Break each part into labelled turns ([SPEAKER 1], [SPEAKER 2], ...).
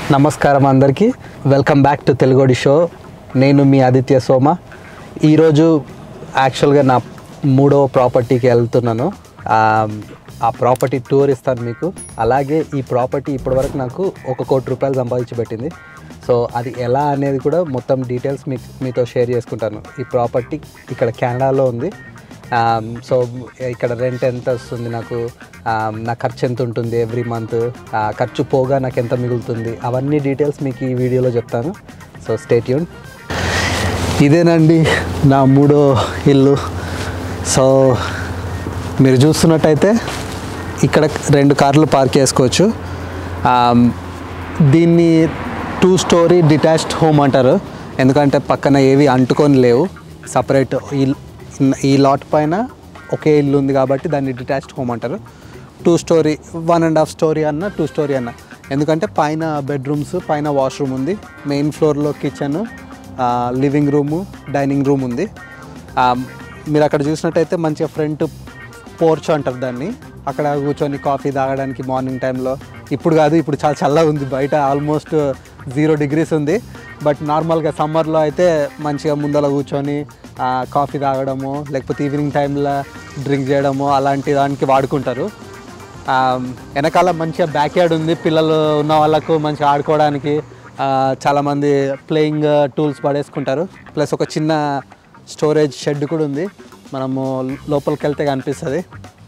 [SPEAKER 1] నమస్కారం అందరికీ welcome back to Telugodi show నేను మీ ఆదిత్య సోమ ఈరోజు యాక్చువల్గా నా మూడో ప్రాపర్టీకి వెళ్తున్నాను ఆ, ఆ ప్రాపర్టీ టూర్ ఇస్తాను మీకు అలాగే ఈ ప్రాపర్టీ ఇప్పటివరకు నాకు ఒక కోటి రూపాయలు సంపాదించి పెట్టింది సో అది ఎలా అనేది కూడా మొత్తం డీటెయిల్స్ మీ మీతో షేర్ చేసుకుంటాను ఈ ప్రాపర్టీ ఇక్కడ కెనడాలో ఉంది ఆమ్, సో ఇక్కడ రెంట్ ఎంత వస్తుంది నాకు ఆమ్, నా ఖర్చు ఎంత ఉంటుంది ఎవ్రీ మంత్ ఖర్చు పోగా నాకు ఎంత మిగులుతుంది అవన్నీ డీటెయిల్స్ మీకు ఈ వీడియోలో చెప్తాను సో స్టేట్ యూన్ ఇదేనండి నా మూడో ఇల్లు సో మీరు చూస్తున్నట్టయితే ఇక్కడ రెండు కార్లు పార్క్ చేసుకోవచ్చు ఆమ్, దీన్ని టూ స్టోరీ డిటాచ్డ్ హోమ్ అంటారు ఎందుకంటే పక్కన ఏవి అంటుకొని లేవు సపరేట్ ఈ ఈ లాట్ పైన ఒకే ఇల్లు ఉంది కాబట్టి దాన్ని డిటాచ్డ్ హోమ్ అంటారు two story one and half story అన్న టూ స్టోరీ అన్న ఎందుకంటే పైన బెడ్రూమ్స్ పైన వాష్రూమ్ ఉంది మెయిన్ ఫ్లోర్లో kitchen living room dining room ఉంది ఆ, మీరు అక్కడ చూసినట్టయితే మంచిగా ఫ్రంట్ పోర్చ్ అంటారు దాన్ని అక్కడ కూర్చొని కాఫీ తాగడానికి మార్నింగ్ టైంలో ఇప్పుడు కాదు ఇప్పుడు చాలా చల్లగా ఉంది బయట ఆల్మోస్ట్ జీరో డిగ్రీస్ ఉంది బట్ నార్మల్గా సమ్మర్లో అయితే మంచిగా ముందర కూర్చొని ఆ, కాఫీ తాగడము లేకపోతే ఈవినింగ్ టైంలో డ్రింక్ చేయడము అలాంటి దానికి వాడుకుంటారు ఆ, వెనకాల మంచిగా బ్యాక్ యార్డ్ ఉంది పిల్లలు ఉన్న వాళ్ళకు మంచిగా ఆడుకోవడానికి ఆ, చాలామంది ప్లేయింగ్ టూల్స్ పడేసుకుంటారు ప్లస్ ఒక చిన్న స్టోరేజ్ షెడ్ కూడా ఉంది మనము లోపలికి వెళ్తే కనిపిస్తుంది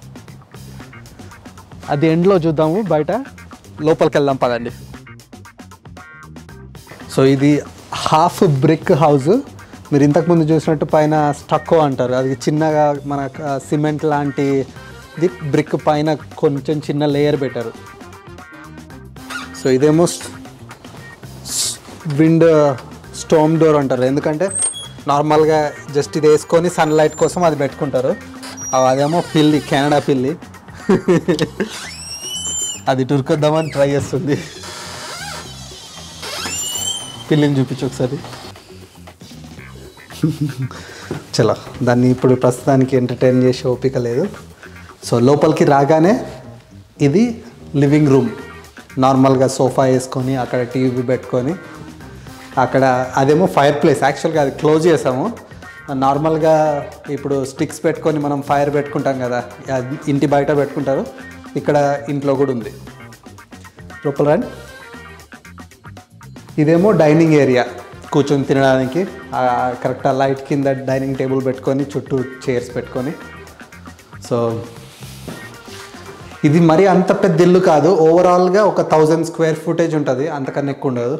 [SPEAKER 1] అది ఎండ్లో చూద్దాము బయట లోపలికి వెళ్దాం పదండి సో ఇది హాఫ్ బ్రిక్ హౌస్ మీరు ఇంతకుముందు చూసినట్టు పైన స్టక్కో అంటారు అది చిన్నగా మన సిమెంట్ లాంటిది బ్రిక్ పైన కొంచెం చిన్న లేయర్ పెట్టారు సో ఇదేమో విండ్ స్టోమ్ డోర్ అంటారు ఎందుకంటే నార్మల్గా జస్ట్ ఇది వేసుకొని సన్లైట్ కోసం అది పెట్టుకుంటారు అవి అదేమో పిల్లి కెనడా పిల్లి అది టురుకొద్దామని ట్రై చేస్తుంది పిల్లిని చూపించు ఒకసారి చలో దాన్ని ఇప్పుడు ప్రస్తుతానికి ఎంటర్టైన్ చేసే ఓపిక లేదు సో లోపలికి రాగానే ఇది లివింగ్ రూమ్ నార్మల్గా సోఫా వేసుకొని అక్కడ టీవీ పెట్టుకొని అక్కడ అదేమో ఫైర్ ప్లేస్ యాక్చువల్గా అది క్లోజ్ చేసాము నార్మల్గా ఇప్పుడు స్టిక్స్ పెట్టుకొని మనం ఫైర్ పెట్టుకుంటాం కదా అది ఇంటి బయట పెట్టుకుంటారు ఇక్కడ ఇంట్లో కూడా ఉంది లోపల రండి ఇదేమో డైనింగ్ ఏరియా కూర్చొని తినడానికి కరెక్ట్ ఆ లైట్ కింద డైనింగ్ టేబుల్ పెట్టుకొని చుట్టూ చైర్స్ పెట్టుకొని సో ఇది మరి అంత పెద్ద ఇల్లు కాదు ఓవరాల్గా ఒక థౌజండ్ స్క్వేర్ ఫుటేజ్ ఉంటుంది అంతకన్నా ఎక్కువ ఉండదు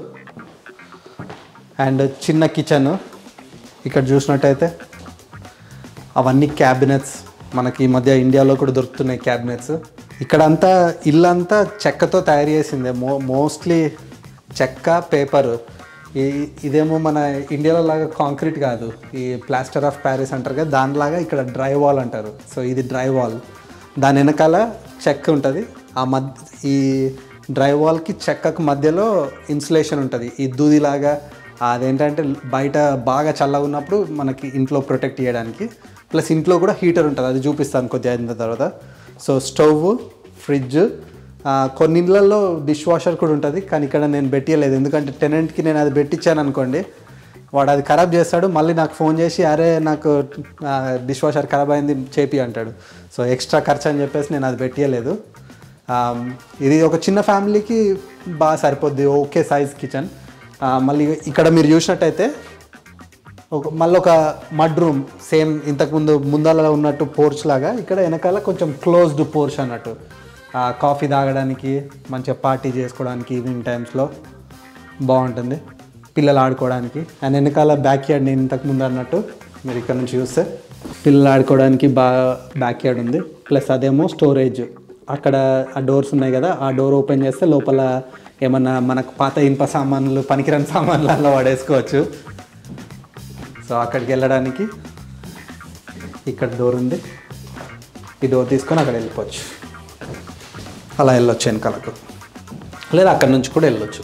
[SPEAKER 1] అండ్ చిన్న కిచెన్ ఇక్కడ చూసినట్టయితే అవన్నీ క్యాబినెట్స్ మనకి ఈ మధ్య ఇండియాలో కూడా దొరుకుతున్నాయి క్యాబినెట్స్ ఇక్కడంతా ఇల్లంతా చెక్కతో తయారు చేసిందే మో మోస్ట్లీ చెక్క పేపర్ ఈ ఇదేమో మన ఇండియాలో లాగా కాంక్రీట్ కాదు ఈ ప్లాస్టర్ ఆఫ్ ప్యారిస్ అంటారు కదా దానిలాగా ఇక్కడ డ్రై వాల్ అంటారు సో ఇది డ్రై వాల్ దాని వెనకాల చెక్క ఉంటుంది ఆ మధ్య ఈ డ్రై వాల్కి చెక్కకు మధ్యలో ఇన్సులేషన్ ఉంటుంది ఈ దూదిలాగా అదేంటంటే బయట బాగా చల్లగా ఉన్నప్పుడు మనకి ఇంట్లో ప్రొటెక్ట్ చేయడానికి ప్లస్ ఇంట్లో కూడా హీటర్ ఉంటుంది అది చూపిస్తాను కొద్దిగా అయిన తర్వాత సో స్టవ్ ఫ్రిడ్జ్ ఆ, కొన్ని ఇళ్ళల్లో డిష్ వాషర్ కూడా ఉంటుంది కానీ ఇక్కడ నేను పెట్టియలేదు ఎందుకంటే టెనెంట్కి నేను అది పెట్టించాను అనుకోండి వాడు అది ఖరాబ్ చేస్తాడు మళ్ళీ నాకు ఫోన్ చేసి అరే నాకు డిష్ వాషర్ ఖరాబ్ అయింది చేపి అంటాడు సో ఎక్స్ట్రా ఖర్చు అని చెప్పేసి నేను అది పెట్టియలేదు ఆ, ఇది ఒక చిన్న ఫ్యామిలీకి బాగా సరిపోద్ది ఓకే సైజ్ కిచెన్ మళ్ళీ ఇక్కడ మీరు చూసినట్టయితే ఒక మళ్ళీ ఒక మడ్ రూమ్ సేమ్ ఇంతకుముందు ముందల ఉన్నట్టు పోర్చ్ లాగా ఇక్కడ వెనకాల కొంచెం క్లోజ్డ్ పోర్చ్ అన్నట్టు ఆ, కాఫీ తాగడానికి మంచిగా పార్టీ చేసుకోవడానికి ఈవినింగ్ టైమ్స్లో బాగుంటుంది పిల్లలు ఆడుకోవడానికి అండ్ వెనకాల బ్యాక్ యార్డ్ నేను ఇంతకుముందు అన్నట్టు మీరు ఇక్కడ నుంచి చూస్తే పిల్లలు ఆడుకోవడానికి బాగా బ్యాక్ యార్డ్ ఉంది ప్లస్ అదేమో స్టోరేజ్ అక్కడ ఆ డోర్స్ ఉన్నాయి కదా ఆ డోర్ ఓపెన్ చేస్తే లోపల ఏమన్నా మనకు పాత ఇనుప సామాన్లు పనికిరాని సామాన్లు అలా వాడేసుకోవచ్చు సో అక్కడికి వెళ్ళడానికి ఇక్కడ డోర్ ఉంది ఈ డోర్ తీసుకొని అక్కడ వెళ్ళిపోవచ్చు అలా వెళ్ళొచ్చు వెనకాలకు లేదా అక్కడి నుంచి కూడా వెళ్ళొచ్చు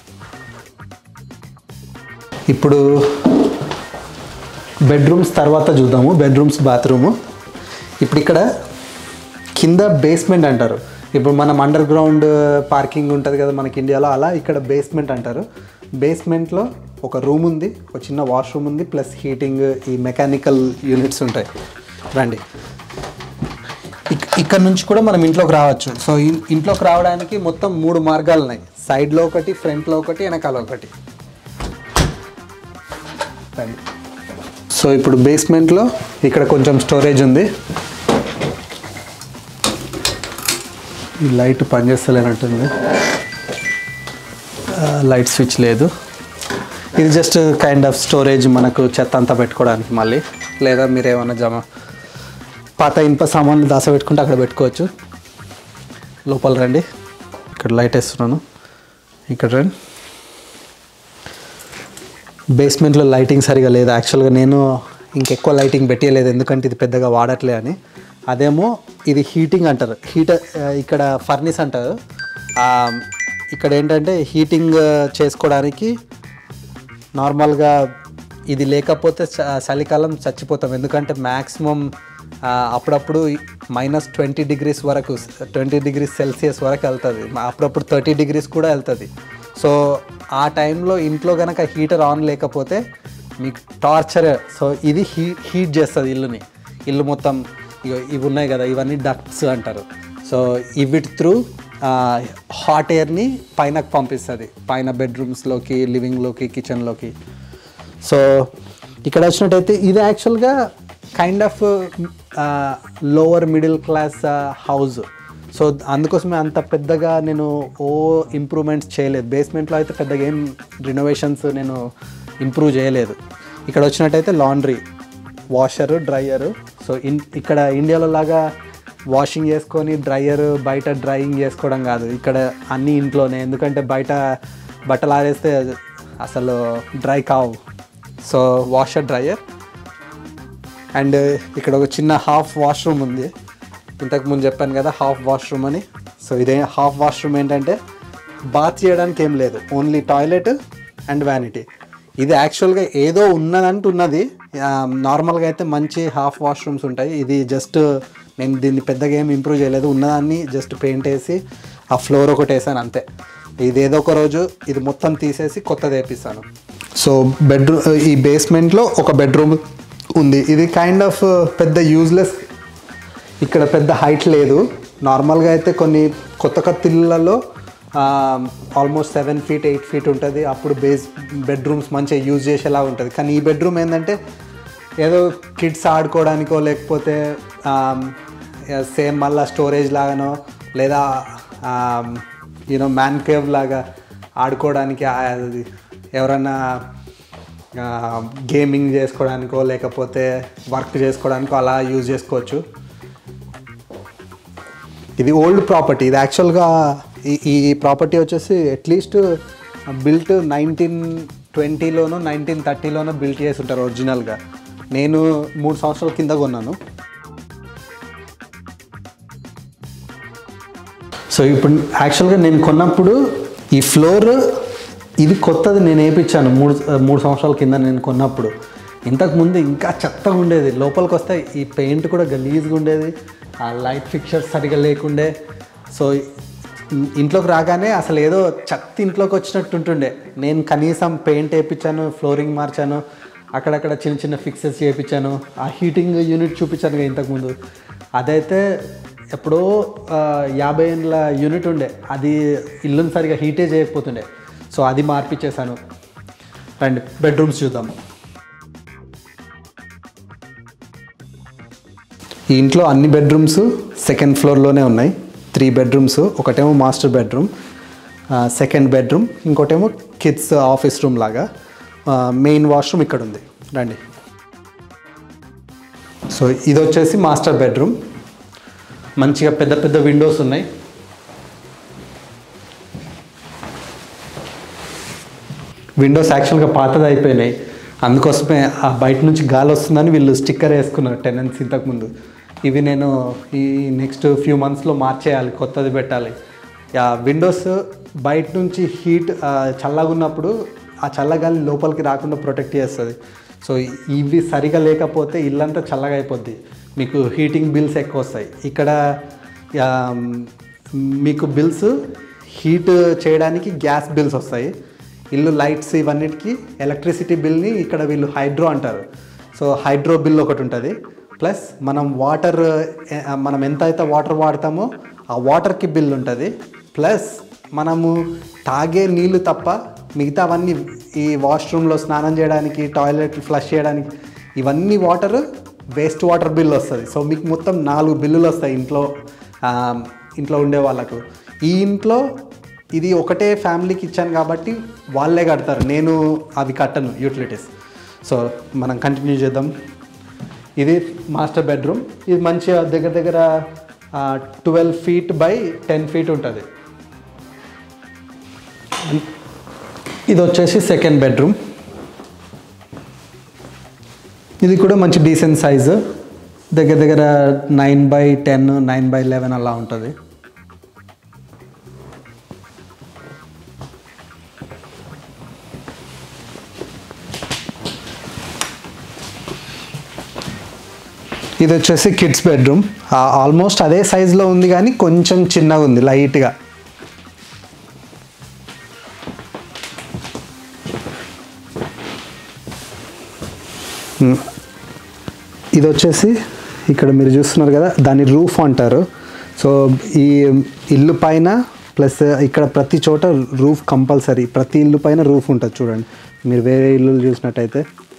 [SPEAKER 1] ఇప్పుడు బెడ్రూమ్స్ తర్వాత చూద్దాము బెడ్రూమ్స్ బాత్రూము ఇప్పుడు ఇక్కడ కింద బేస్మెంట్ అంటారు ఇప్పుడు మనం అండర్ గ్రౌండ్ పార్కింగ్ ఉంటుంది కదా మనకి ఇండియాలో అలా ఇక్కడ బేస్మెంట్ అంటారు బేస్మెంట్లో ఒక రూమ్ ఉంది ఒక చిన్న వాష్రూమ్ ఉంది ప్లస్ హీటింగ్ ఈ మెకానికల్ యూనిట్స్ ఉంటాయి రండి ఇక్- ఇక్కడ నుంచి కూడా మనం ఇంట్లోకి రావచ్చు సో ఇన్- ఇంట్లోకి రావడానికి మొత్తం మూడు మార్గాలు ఉన్నాయి సైడ్లో ఒకటి ఫ్రంట్లో ఒకటి వెనకాల ఒకటి రండి సో ఇప్పుడు బేస్మెంట్లో ఇక్కడ కొంచెం స్టోరేజ్ ఉంది ఈ లైట్ పనిచేస్తలేనట్టుంది ఆ, లైట్ స్విచ్ లేదు ఇది జస్ట్ కైండ్ ఆఫ్ స్టోరేజ్ మనకు చెత్త అంతా పెట్టుకోవడానికి మళ్ళీ లేదా మీరు ఏమైనా జమ పాత ఇనుప సామాన్లు దాస పెట్టుకుంటే అక్కడ పెట్టుకోవచ్చు లోపల రండి ఇక్కడ లైట్ వేస్తున్నాను ఇక్కడ రండి బేస్మెంట్లో లైటింగ్ సరిగా లేదు యాక్చువల్గా నేను ఇంకెక్కువ లైటింగ్ పెట్టలేదు ఎందుకంటే ఇది పెద్దగా వాడట్లే అని అదేమో ఇది హీటింగ్ అంటారు హీటర్ ఇక్కడ ఫర్నిస్ అంటారు ఆ, ఇక్కడ ఏంటంటే హీటింగ్ చేసుకోవడానికి నార్మల్గా ఇది లేకపోతే చ- చలికాలం చచ్చిపోతాం ఎందుకంటే మ్యాక్సిమం అప్పుడప్పుడు మైనస్ ట్వంటీ డిగ్రీస్ వరకు ట్వంటీ డిగ్రీస్ సెల్సియస్ వరకు వెళ్తుంది అప్పుడప్పుడు థర్టీ డిగ్రీస్ కూడా వెళ్తుంది సో ఆ టైంలో ఇంట్లో కనుక హీటర్ ఆన్ లేకపోతే మీకు టార్చర్ సో ఇది హీ హీట్ చేస్తుంది ఇల్లుని ఇల్లు మొత్తం ఇగో ఇవి ఉన్నాయి కదా ఇవన్నీ డక్ట్స్ అంటారు సో ఇవి త్రూ హాట్ ఎయిర్ని పైనకు పంపిస్తుంది పైన బెడ్రూమ్స్లోకి లివింగ్లోకి కిచెన్లోకి సో ఇక్కడ వచ్చినట్టయితే ఇది యాక్చువల్గా kind of lower middle class house so అందుకోసమే అంత పెద్దగా నేను ఓ ఇంప్రూవ్మెంట్స్ చేయలేదు బేస్మెంట్లో అయితే పెద్దగా ఏం రినోవేషన్స్ నేను ఇంప్రూవ్ చేయలేదు ఇక్కడ వచ్చినట్టయితే laundry washer dryer so in ఇక్కడ ఇండియాలో లాగా వాషింగ్ చేసుకొని డ్రయర్ బయట డ్రైయింగ్ చేసుకోవడం కాదు ఇక్కడ అన్నీ ఇంట్లోనే ఎందుకంటే బయట బట్టలు ఆరేస్తే అసలు డ్రై కావు సో వాషర్ డ్రయర్ అండ్ ఇక్కడ ఒక చిన్న హాఫ్ వాష్రూమ్ ఉంది ఇంతకు ముందు చెప్పాను కదా హాఫ్ వాష్రూమ్ అని సో ఇదే హాఫ్ వాష్రూమ్ ఏంటంటే బాత్ చేయడానికి ఏం లేదు ఓన్లీ టాయిలెట్ అండ్ వ్యానిటీ ఇది యాక్చువల్గా ఏదో ఉన్నదంటూ ఉన్నది నార్మల్గా అయితే మంచి హాఫ్ వాష్రూమ్స్ ఉంటాయి ఇది జస్ట్ నేను దీన్ని పెద్దగా ఏం ఇంప్రూవ్ చేయలేదు ఉన్నదాన్ని జస్ట్ పెయింట్ వేసి ఆ ఫ్లోర్ ఒకటి వేసాను అంతే ఇది ఏదో ఒక రోజు ఇది మొత్తం తీసేసి కొత్తది వేపిస్తాను సో బెడ్రూమ్ ఈ బేస్మెంట్లో ఒక బెడ్రూమ్ ఉంది ఇది కైండ్ ఆఫ్ పెద్ద యూజ్లెస్ ఇక్కడ పెద్ద హైట్ లేదు నార్మల్గా అయితే కొన్ని కొత్త కొత్త ఇళ్ళల్లో almost seven feet eight feet ఉంటుంది అప్పుడు బేస్ బెడ్రూమ్స్ మంచిగా యూజ్ చేసేలా ఉంటుంది కానీ ఈ బెడ్రూమ్ ఏంటంటే ఏదో కిడ్స్ ఆడుకోవడానికో లేకపోతే సేమ్ మళ్ళీ స్టోరేజ్ లాగానో లేదా యూనో మ్యాన్ కేవ్ లాగా ఆడుకోవడానికి ఆ- అది ఎవరన్నా గేమింగ్ చేసుకోవడానికో లేకపోతే వర్క్ చేసుకోవడానికో అలా యూజ్ చేసుకోవచ్చు ఇది ఓల్డ్ ప్రాపర్టీ ఇది యాక్చువల్గా ఈ ఈ ప్రాపర్టీ వచ్చేసి అట్లీస్ట్ బిల్ట్ నైన్టీన్ ట్వంటీలోనో నైన్టీన్ థర్టీలోనో బిల్ట్ చేసి ఉంటారు ఒరిజినల్గా నేను మూడు సంవత్సరాల కింద కొన్నాను సో ఇప్పుడు యాక్చువల్గా నేను కొన్నప్పుడు ఈ ఫ్లోర్ ఇది కొత్తది నేను వేయించాను మూడు మూడు సంవత్సరాల కింద నేను కొన్నప్పుడు ఇంతకు ముందు ఇంకా చెత్తగా ఉండేది లోపలికి వస్తే ఈ పెయింట్ కూడా గలీజ్గా ఉండేది ఆ లైట్ ఫిక్చర్స్ సరిగా లేకుండే సో ఇన్- ఇంట్లోకి రాగానే అసలు ఏదో చెత్త ఇంట్లోకి వచ్చినట్టు ఉంటుండే నేను కనీసం పెయింట్ వేయించాను ఫ్లోరింగ్ మార్చాను అక్కడక్కడ చిన్న చిన్న ఫిక్సెస్ చేయించాను ఆ హీటింగ్ యూనిట్ చూపించాను కదా ఇంతకుముందు అదైతే ఎప్పుడో ఆ, యాభై ఏళ్ళ యూనిట్ ఉండే అది ఇల్లుని సరిగా హీటే చేయకపోతుండే సో అది మార్పిచ్చేసాను రండి బెడ్రూమ్స్ చూద్దాం ఈ ఇంట్లో అన్ని బెడ్రూమ్స్ సెకండ్ ఫ్లోర్లోనే ఉన్నాయి త్రీ బెడ్రూమ్స్ ఒకటేమో మాస్టర్ బెడ్రూమ్ సెకండ్ బెడ్రూమ్ ఇంకోటేమో కిడ్స్ ఆఫీస్ రూమ్ లాగా మెయిన్ వాష్రూమ్ ఇక్కడ ఉంది రండి సో ఇది వచ్చేసి మాస్టర్ బెడ్రూమ్ మంచిగా పెద్ద పెద్ద విండోస్ ఉన్నాయి విండోస్ యాక్చువల్గా పాతది అయిపోయినాయి అందుకోసమే ఆ బయట నుంచి గాలి వస్తుందని వీళ్ళు స్టిక్కర్ వేసుకున్నారు టెనెన్స్ ఇంతకుముందు ఇవి నేను ఈ నెక్స్ట్ ఫ్యూ మంత్స్లో మార్చేయాలి కొత్తది పెట్టాలి ఆ విండోస్ బయట నుంచి హీట్ చల్లగా ఉన్నప్పుడు ఆ చల్లగాలి లోపలికి రాకుండా ప్రొటెక్ట్ చేస్తుంది సో ఇవి సరిగా లేకపోతే ఇల్లంతా చల్లగా అయిపోద్ది మీకు హీటింగ్ బిల్స్ ఎక్కువ వస్తాయి ఇక్కడ మీకు బిల్స్ హీట్ చేయడానికి గ్యాస్ బిల్స్ వస్తాయి ఇల్లు లైట్స్ ఇవన్నిటికి ఎలక్ట్రిసిటీ బిల్ని ఇక్కడ వీళ్ళు హైడ్రో అంటారు సో హైడ్రో బిల్ ఒకటి ఉంటుంది ప్లస్ మనం వాటర్ మనం ఎంత అయితే వాటర్ వాడతామో ఆ వాటర్కి బిల్ ఉంటుంది ప్లస్ మనము తాగే నీళ్ళు తప్ప మిగతావన్నీ ఈ వాష్రూమ్లో స్నానం చేయడానికి టాయిలెట్ ఫ్లష్ చేయడానికి ఇవన్నీ వాటర్ వేస్ట్ వాటర్ బిల్ వస్తుంది సో మీకు మొత్తం నాలుగు బిల్లులు వస్తాయి ఇంట్లో ఆ, ఇంట్లో ఉండే వాళ్ళకు ఈ ఇంట్లో ఇది ఒకటే ఫ్యామిలీకి ఇచ్చాను కాబట్టి వాళ్ళే కడతారు నేను అవి కట్టను యూటిలిటీస్ సో మనం కంటిన్యూ చేద్దాం ఇది మాస్టర్ బెడ్రూమ్ ఇది మంచిగా దగ్గర దగ్గర twelve feet by ten feet ఉంటుంది ఇది వచ్చేసి సెకండ్ బెడ్రూమ్ ఇది కూడా మంచి డీసెంట్ సైజు దగ్గర దగ్గర nine by ten nine by eleven అలా ఉంటుంది ఇది వచ్చేసి కిడ్స్ బెడ్రూమ్ ఆల్మోస్ట్ అదే సైజులో ఉంది కానీ కొంచెం చిన్నగా ఉంది లైట్గా మ్, ఇది వచ్చేసి ఇక్కడ మీరు చూస్తున్నారు కదా దాని రూఫ్ అంటారు సో ఈ ఇల్లు పైన ప్లస్ ఇక్కడ ప్రతి చోట రూఫ్ కంపల్సరీ ప్రతి ఇల్లు పైన రూఫ్ ఉంటుంది చూడండి మీరు వేరే ఇల్లు చూసినట్టయితే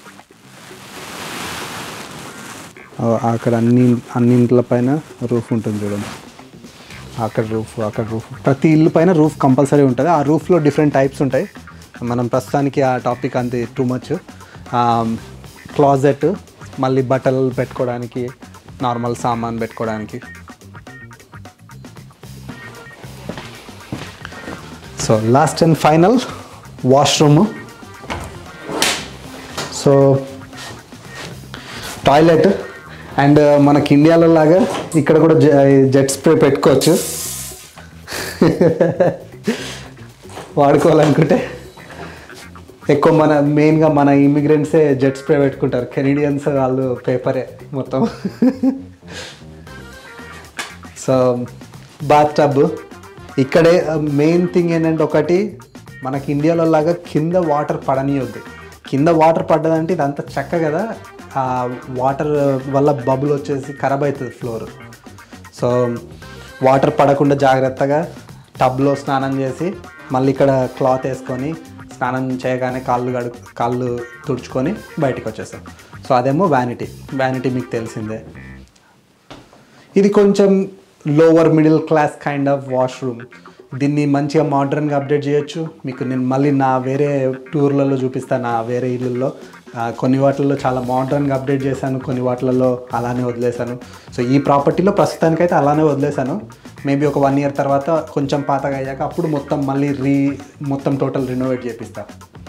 [SPEAKER 1] ఆ, అక్కడ అన్ని అన్ని ఇంట్ల పైన రూఫ్ ఉంటుంది చూడండి అక్కడ రూఫ్ అక్కడ రూఫ్ ప్రతి ఇల్లు పైన రూఫ్ కంపల్సరీ ఉంటుంది ఆ రూఫ్లో డిఫరెంట్ టైప్స్ ఉంటాయి మనం ప్రస్తుతానికి ఆ టాపిక్ అంతే టూ మచ్ క్లాజెట్ మళ్ళీ బట్టలు పెట్టుకోవడానికి నార్మల్ సామాన్ పెట్టుకోవడానికి so last and final washroom so toilet and మనకి ఇండియాలో లాగా ఇక్కడ కూడా జెట్ స్ప్రే పెట్టుకోవచ్చు వాడుకోవాలనుకుంటే ఎక్కువ మన మెయిన్గా మన ఇమిగ్రెంట్సే జెట్ స్ప్రే పెట్టుకుంటారు కెనడియన్స్ వాళ్ళు పేపరే మొత్తం సో బాత్ టబ్ ఇక్కడే మెయిన్ థింగ్ ఏంటంటే ఒకటి మనకి ఇండియాలో లాగా కింద వాటర్ పడనీయొద్దు కింద వాటర్ పడ్డదంటే ఇదంతా చెక్క కదా ఆ వాటర్ వల్ల బబుల్ వచ్చేసి ఖరాబ్ అవుతుంది ఫ్లోర్ సో వాటర్ పడకుండా జాగ్రత్తగా టబ్లో స్నానం చేసి మళ్ళీ ఇక్కడ క్లాత్ వేసుకొని స్నానం చేయగానే కాళ్ళు గడు కాళ్ళు తుడుచుకొని బయటికి వచ్చేస్తాం సో అదేమో వ్యానిటీ వ్యానిటీ మీకు తెలిసిందే ఇది కొంచెం lower middle class kind of washroom దీన్ని మంచిగా మోడర్న్గా అప్డేట్ చేయొచ్చు మీకు నేను మళ్ళీ నా వేరే టూర్లలో చూపిస్తాను నా వేరే ఇళ్ళల్లో ఆ, కొన్ని వాటిల్లో చాలా మోడర్న్గా అప్డేట్ చేశాను కొన్ని వాటిలలో అలానే వదిలేశాను సో ఈ ప్రాపర్టీలో ప్రస్తుతానికైతే అలానే వదిలేశాను మేబీ ఒక వన్ ఇయర్ తర్వాత కొంచెం పాతగా అయ్యాక అప్పుడు మొత్తం మళ్ళీ రీ మొత్తం టోటల్ రినోవేట్ చేపిస్తా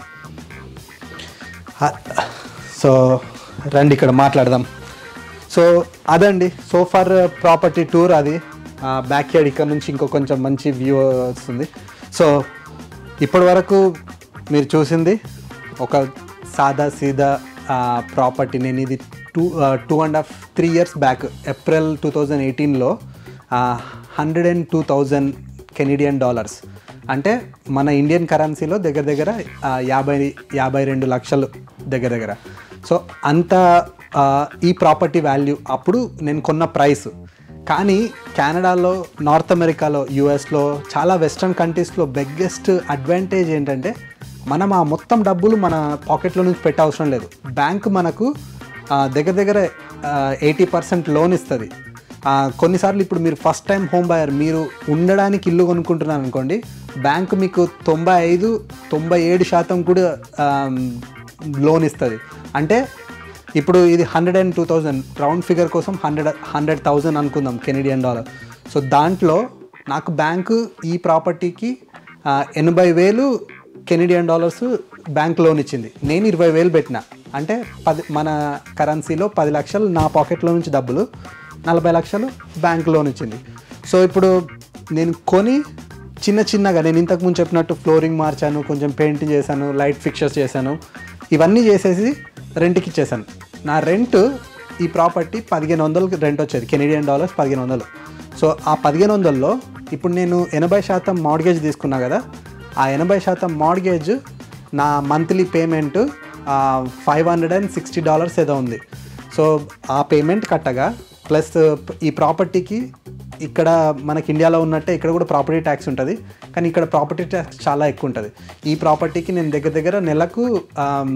[SPEAKER 1] ఆ, సో రండి ఇక్కడ మాట్లాడదాం సో అదండి సో ఫర్ ప్రాపర్టీ టూర్ అది బ్యాక్ యార్డ్ ఇక్కడ నుంచి ఇంకో కొంచెం మంచి వ్యూ వస్తుంది సో ఇప్పటి వరకు మీరు చూసింది ఒక సాదా సీదా ప్రాపర్టీ నేను ఇది two two and half three years back April two thousand ఎయిటీన్లో hundred and two thousand Canadian dollars అంటే మన ఇండియన్ కరెన్సీలో దగ్గర దగ్గర ఆ, యాభై యాభై రెండు లక్షలు దగ్గర దగ్గర సో అంత ఆ, ఈ ప్రాపర్టీ వాల్యూ అప్పుడు నేను కొన్న ప్రైస్ కానీ కెనడాలో నార్త్ అమెరికాలో యూఎస్లో చాలా వెస్ట్రన్ కంట్రీస్లో బిగ్గెస్ట్ అడ్వాంటేజ్ ఏంటంటే మనం ఆ మొత్తం డబ్బులు మన పాకెట్లో నుంచి పెట్టే అవసరం లేదు బ్యాంక్ మనకు ఆ, దగ్గర దగ్గర ఎయిటీ పర్సెంట్ లోన్ ఇస్తుంది ఆ, కొన్నిసార్లు ఇప్పుడు మీరు ఫస్ట్ టైం హోమ్ బయర్ మీరు ఉండడానికి ఇల్లు కొనుక్కుంటున్నారు అనుకోండి బ్యాంక్ మీకు తొంభై ఐదు తొంభై ఏడు శాతం కూడా లోన్ ఇస్తుంది అంటే ఇప్పుడు ఇది hundred and two thousand round figure కోసం హండ్రెడ్ హండ్రెడ్ థౌజండ్ అనుకుందాం కెనడియన్ డాలర్ సో దాంట్లో నాకు బ్యాంకు ఈ ప్రాపర్టీకి ఆ, ఎనభై వేలు కెనడియన్ డాలర్స్ బ్యాంక్ లోన్ ఇచ్చింది నేను ఇరవై వేలు పెట్టిన అంటే పది మన కరెన్సీలో పది లక్షలు నా పాకెట్లో నుంచి డబ్బులు నలభై లక్షలు బ్యాంక్ లోన్ ఇచ్చింది సో ఇప్పుడు నేను కొని చిన్న చిన్నగా నేను ఇంతకుముందు చెప్పినట్టు ఫ్లోరింగ్ మార్చాను కొంచెం పెయింటింగ్ చేశాను లైట్ ఫిక్చర్స్ చేశాను ఇవన్నీ చేసేసి రెంట్కి ఇచ్చేసాను నా రెంట్ ఈ ప్రాపర్టీ పదిహేను వందలకి రెంట్ వచ్చేది కెనడియన్ డాలర్స్ పదిహేను వందలు సో ఆ పదిహేను వందల్లో ఇప్పుడు నేను ఎనభై శాతం మార్గేజ్ తీసుకున్నా కదా ఆ ఎనభై శాతం మార్గేజ్ నా monthly payment five hundred and sixty dollars ఏదో ఉంది సో ఆ పేమెంట్ కట్టగా ప్లస్ ఈ ప్రాపర్టీకి ఇక్కడ మనకి ఇండియాలో ఉన్నట్టే ఇక్కడ కూడా ప్రాపర్టీ ట్యాక్స్ ఉంటుంది కానీ ఇక్కడ ప్రాపర్టీ ట్యాక్స్ చాలా ఎక్కువ ఉంటుంది ఈ ప్రాపర్టీకి నేను దగ్గర దగ్గర నెలకు ఆమ్,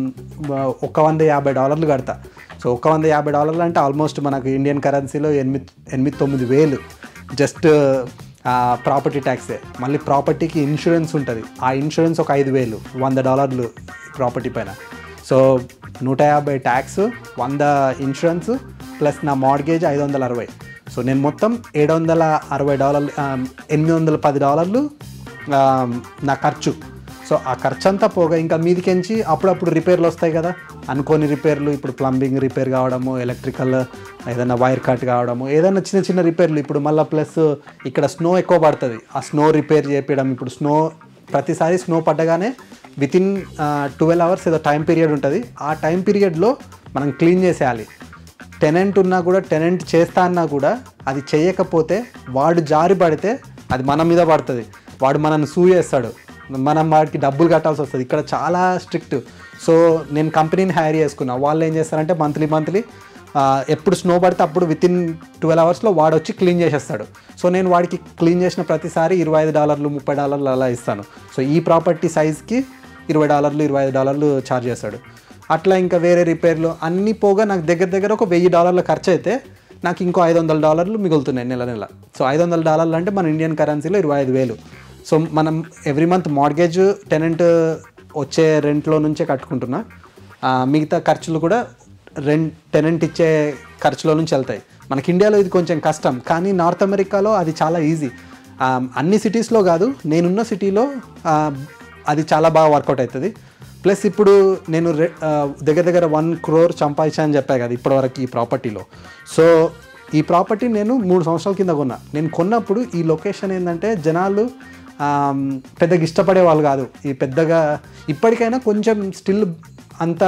[SPEAKER 1] ఒక వంద యాభై డాలర్లు కడతా సో ఒక వంద యాభై డాలర్లు అంటే ఆల్మోస్ట్ మనకు ఇండియన్ కరెన్సీలో ఎనిమిది ఎనిమిది తొమ్మిది వేలు జస్ట్ ప్రాపర్టీ ట్యాక్సే మళ్ళీ ప్రాపర్టీకి ఇన్సూరెన్స్ ఉంటుంది ఆ ఇన్సూరెన్స్ ఒక ఐదు వేలు వంద డాలర్లు ప్రాపర్టీ పైన సో నూట యాభై ట్యాక్స్ వంద ఇన్సూరెన్స్ ప్లస్ నా మార్గేజ్ ఐదు వందల అరవై సో నేను మొత్తం ఏడు వందల అరవై డాలర్లు ఆ, ఎనిమిది వందల పది డాలర్లు ఆ, నా ఖర్చు సో ఆ ఖర్చు అంతా పోగా ఇంకా మీదికెంచి అప్పుడప్పుడు రిపేర్లు వస్తాయి కదా అనుకోని రిపేర్లు ఇప్పుడు ప్లంబింగ్ రిపేర్ కావడము ఎలక్ట్రికల్ ఏదైనా వైర్ కట్ కావడము ఏదైనా చిన్న చిన్న రిపేర్లు ఇప్పుడు మళ్ళీ ప్లస్ ఇక్కడ స్నో ఎక్కువ పడుతుంది ఆ స్నో రిపేర్ చేపించడం ఇప్పుడు స్నో ప్రతిసారి స్నో పడ్డగానే విత్ ఇన్ ట్వెల్వ్ అవర్స్ ఏదో టైం పీరియడ్ ఉంటుంది ఆ టైం పీరియడ్లో మనం క్లీన్ చేసేయాలి టెనెంట్ ఉన్నా కూడా టెనెంట్ చేస్తా అన్నా కూడా అది చేయకపోతే వాడు జారి పడితే అది మన మీద పడుతుంది వాడు మనల్ని సూ చేస్తాడు మనం వాడికి డబ్బులు కట్టాల్సి వస్తుంది ఇక్కడ చాలా స్ట్రిక్ట్ సో నేను కంపెనీని హైర్ చేసుకున్నా వాళ్ళు ఏం చేస్తారంటే మంత్లీ మంత్లీ ఎప్పుడు స్నో పడితే అప్పుడు విత్ ఇన్ ట్వెల్వ్ అవర్స్లో వాడు వచ్చి క్లీన్ చేసేస్తాడు సో నేను వాడికి క్లీన్ చేసిన ప్రతిసారి ఇరవై ఐదు డాలర్లు ముప్పై డాలర్లు అలా ఇస్తాను సో ఈ ప్రాపర్టీ సైజ్కి ఇరవై డాలర్లు ఇరవై ఐదు డాలర్లు ఛార్జ్ చేస్తాడు అట్లా ఇంకా వేరే రిపేర్లు అన్నీ పోగా నాకు దగ్గర దగ్గర ఒక వెయ్యి డాలర్ల ఖర్చు అయితే నాకు ఇంకో ఐదు వందల డాలర్లు మిగులుతున్నాయి నెల నెల సో ఐదు వందల డాలర్లు అంటే మన ఇండియన్ కరెన్సీలో ఇరవై ఐదు వేలు సో మనం ఎవ్రీ మంత్ మార్గేజ్ టెనెంట్ వచ్చే రెంట్లో నుంచే కట్టుకుంటున్నా ఆ, మిగతా ఖర్చులు కూడా రెంట్ టెనెంట్ ఇచ్చే ఖర్చులో నుంచి వెళ్తాయి మనకి ఇండియాలో ఇది కొంచెం కష్టం కానీ నార్త్ అమెరికాలో అది చాలా ఈజీ అన్ని సిటీస్లో కాదు నేనున్న సిటీలో ఆ, అది చాలా బాగా వర్కౌట్ అవుతుంది ప్లస్ ఇప్పుడు నేను రె- ఆ, దగ్గర దగ్గర వన్ క్రోర్ సంపాదించా అని చెప్పా కదా ఇప్పటివరకు ఈ ప్రాపర్టీలో సో ఈ ప్రాపర్టీ నేను మూడు సంవత్సరాల కింద కొన్నా నేను కొన్నప్పుడు ఈ లొకేషన్ ఏంటంటే జనాలు ఆమ్, పెద్దగా ఇష్టపడే వాళ్ళు కాదు ఈ పెద్దగా ఇప్పటికైనా కొంచెం స్టిల్ అంత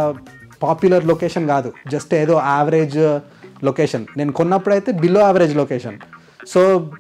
[SPEAKER 1] పాపులర్ లొకేషన్ కాదు జస్ట్ ఏదో యావరేజ్ లొకేషన్ నేను కొన్నప్పుడైతే బిలో యావరేజ్ లొకేషన్ సో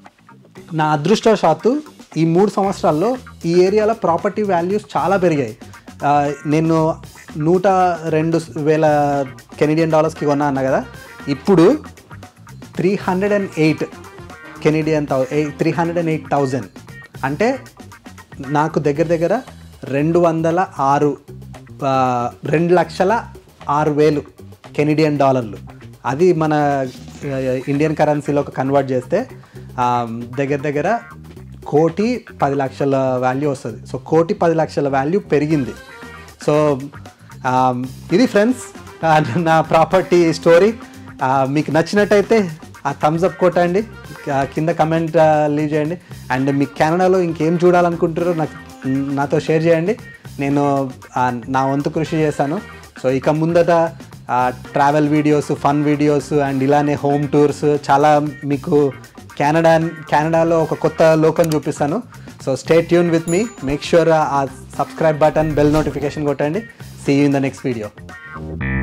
[SPEAKER 1] నా అదృష్టవశాత్తు ఈ మూడు సంవత్సరాల్లో ఈ ఏరియాలో ప్రాపర్టీ వాల్యూస్ చాలా పెరిగాయి ఆ, నేను నూట రెండు వేల కెనడియన్ డాలర్స్కి కొన్నా అన్న కదా ఇప్పుడు three hundred and eight Canadian థౌ three hundred and eight thousand అంటే నాకు దగ్గర దగ్గర రెండు వందల ఆరు ఆ, రెండు లక్షల ఆరు వేలు కెనడియన్ డాలర్లు అది మన ఆ, ఇండియన్ కరెన్సీలోకి కన్వర్ట్ చేస్తే ఆ, దగ్గర దగ్గర కోటి పది లక్షల వాల్యూ వస్తుంది సో కోటి పది లక్షల వాల్యూ పెరిగింది సో ఆ, ఇది ఫ్రెండ్స్ ఆ, నా ప్రాపర్టీ స్టోరీ ఆ, మీకు నచ్చినట్టయితే ఆ థమ్స్ అప్ కొట్టండి ఆ, కింద కమెంట్ లీవ్ చేయండి అండ్ మీకు కెనడాలో ఇంకేం చూడాలనుకుంటారో నాకు నాతో షేర్ చేయండి నేను ఆ, నా వంతు కృషి చేశాను సో ఇక ముందట travel videos fun videos and ఇలానే హోమ్ టూర్స్ చాలా మీకు కెనడా కెనడాలో ఒక కొత్త లోకం చూపిస్తాను so stay tune with me make sure uh subscribe button bell notification కొట్టండి see you in the next video